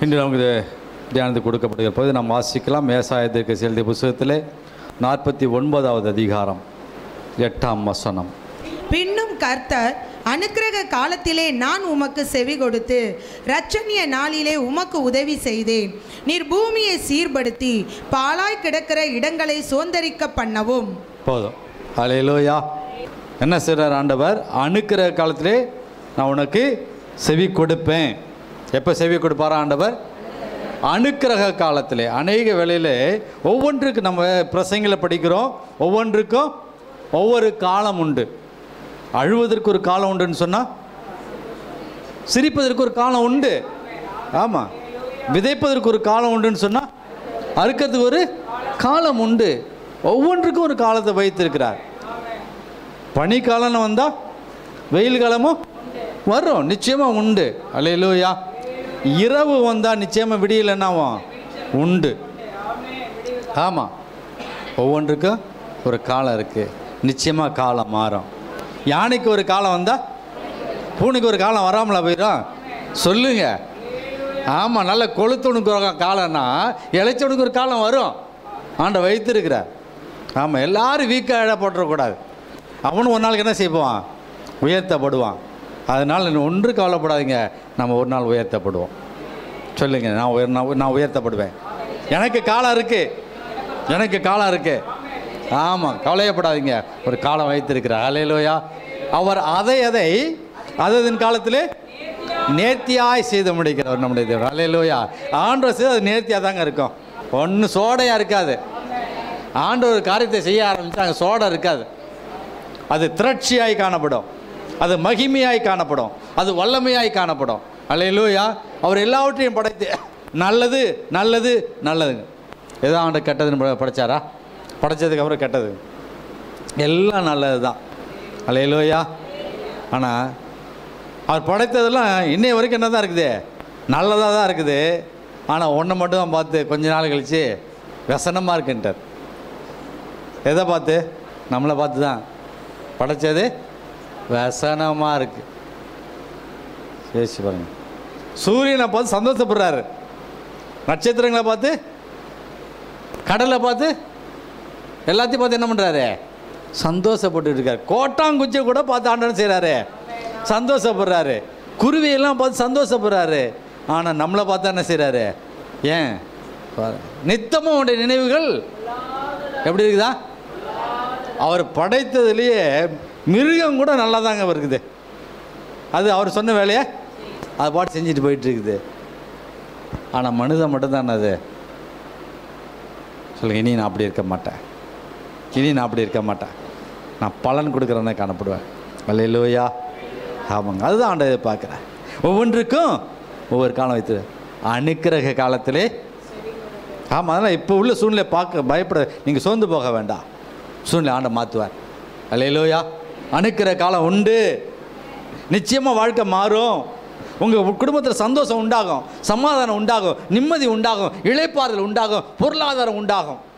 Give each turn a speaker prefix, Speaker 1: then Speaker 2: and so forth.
Speaker 1: இன்று நமக்கு தியானத்துக்கு கொடுக்கப்படுகிற போது நாம் வாசிக்கலாம் மேசாயத்திற்கு செலுத்திய புஸ்தகத்திலே நாற்பத்தி ஒன்பதாவது அதிகாரம் எட்டாம் வசனம்
Speaker 2: பின்னும் கர்த்தர் அனுக்கிரக காலத்திலே நான் உமக்கு செவி கொடுத்து இரட்சணிய நாளிலே உமக்கு உதவி செய்தேன் நீர் பூமியை சீர்படுத்தி பாலாய் கிடக்கிற இடங்களை சோந்தரிக்க பண்ணவும்
Speaker 1: போதும் அலையிலோயா என்ன செய்கிறார் ஆண்டவர் அணுக்கிற காலத்திலே நான் உனக்கு செவி கொடுப்பேன் எப்போ செவி கொடுப்பாரா ஆண்டவர் அணுக்கிரக காலத்திலே அநேக வேளையிலே ஒவ்வொன்றுக்கு நம்ம பிரசங்களை படிக்கிறோம் ஒவ்வொன்றுக்கும் ஒவ்வொரு காலம் உண்டு அழுவதற்கு ஒரு காலம் உண்டுன்னு சொன்னால் சிரிப்பதற்கு ஒரு காலம் உண்டு ஆமாம் விதைப்பதற்கு ஒரு காலம் உண்டுன்னு சொன்னால் அறுக்கிறதுக்கு ஒரு காலம் உண்டு ஒவ்வொன்றுக்கும் ஒரு காலத்தை வைத்திருக்கிறார் பனிக்காலம்னு வந்தால் வெயில் காலமும் வரும் நிச்சயமாக உண்டு அலையிலூயா இரவு வந்தால் நிச்சயமாக விடியலைன்னாவும் உண்டு ஆமாம் ஒவ்வொன்றுக்கும் ஒரு காலம் இருக்குது நிச்சயமாக காலம் மாறும் யானைக்கு ஒரு காலம் வந்தால் பூனைக்கு ஒரு காலம் வராமலா போயிடும் சொல்லுங்க ஆமாம் நல்ல கொளுத்தவனுக்கு ஒரு காலம்னா இளைச்சவனுக்கு ஒரு காலம் வரும் ஆண்ட வைத்திருக்கிறார் ஆமாம் எல்லாரும் வீக்காக இட போட்டுறக்கூடாது அவனும் ஒரு நாளுக்கு என்ன செய்வான் உயர்த்தப்படுவான் அதனால் நீ ஒன்று கவலைப்படாதீங்க நம்ம ஒரு நாள் உயர்த்தப்படுவோம் சொல்லுங்க நான் உயர் நான் நான் உயர்த்தப்படுவேன் எனக்கு காலம் இருக்குது எனக்கு காலம் இருக்குது ஆமாம் கவலையப்படாதீங்க ஒரு காலம் வைத்திருக்கிறார் அலையிலோயா அவர் அதை அதை அதன் காலத்திலே நேர்த்தியாய் செய்து முடிக்கிறவர் நம்முடைய தேவன் அலையிலோயா ஆண்டவர் செய்து அது நேர்த்தியாக தாங்க இருக்கும் ஒன்றும் சோடையாக இருக்காது ஆண்டவர் ஒரு காரியத்தை செய்ய ஆரம்பிச்சு அங்கே சோடை இருக்காது அது திரட்சியாய் காணப்படும் அது மகிமையாய் காணப்படும் அது வல்லமையாய் காணப்படும் அல்லையிலூயா அவர் எல்லாவற்றையும் படைத்து நல்லது நல்லது நல்லதுங்க எதோ ஆண்டு கெட்டதுன்னு ப- படைச்சாரா படைச்சதுக்கு அப்புறம் கெட்டது எல்லாம் நல்லது தான் அல்லையிலூயா ஆனால் அவர் படைத்ததெல்லாம் இன்னைய வரைக்கும் என்ன தான் இருக்குது நல்லதாக தான் இருக்குது ஆனால் ஒன்று மட்டும் தான் பார்த்து கொஞ்ச நாள் கழித்து व्यசனமாக இருக்குன்ட்டார் எதை பார்த்து நம்மளை பார்த்து தான் படைச்சது व्यசனமாக இருக்கு யோசிச்சு பாருங்க சூரியனை பார்த்து சந்தோஷப்படுறாரு நட்சத்திரங்களை பார்த்து கடலை பார்த்து எல்லாத்தையும் பார்த்து என்ன பண்ணுறாரு சந்தோஷப்பட்டு இருக்காரு கோட்டாங்குச்சியை கூட பார்த்து ஆண்டவன் செய்கிறாரு சந்தோஷப்படுறாரு குருவியெல்லாம் பார்த்து சந்தோஷப்படுறாரு ஆனால் நம்மளை பார்த்தா என்ன செய்கிறாரு ஏன் பாரு. நித்தமும் உடைய நினைவுகள் எப்படி இருக்குதா அவர் படைத்ததுலேயே மிருகம் கூட நல்லா தாங்க இருக்குது அது அவர் சொன்ன வேலையை அது பாட்டு செஞ்சுட்டு போயிட்டு இருக்குது ஆனால் மனிதன் மட்டும்தானே அது சொல்லுங்க இனி நான் அப்படி இருக்க மாட்டேன் இனி நான் அப்படி இருக்க மாட்டேன் நான் பலன் கொடுக்குறேன்னு காணப்படுவேன் அல்லையிலோயா ஆமாங்க அதுதான் ஆண்டை பார்க்குறேன் ஒவ்வொன்றுக்கும் ஒவ்வொரு காலம் வைத்து அனுக்கிரக காலத்திலே ஆமாம் அதனால் இப்போ உள்ள சூழ்நிலை பார்க்க பயப்பட நீங்கள் சோர்ந்து போக வேண்டாம் சூழ்நிலை ஆண்டை மாற்றுவார் அல்லையிலோயா அணுக்கிற காலம் உண்டு நிச்சயமாக வாழ்க்கை மாறும் உங்கள் குடும்பத்தில் சந்தோஷம் உண்டாகும் சமாதானம் உண்டாகும் நிம்மதி உண்டாகும் இளைப்பாறுதல் உண்டாகும் பொருளாதாரம் உண்டாகும்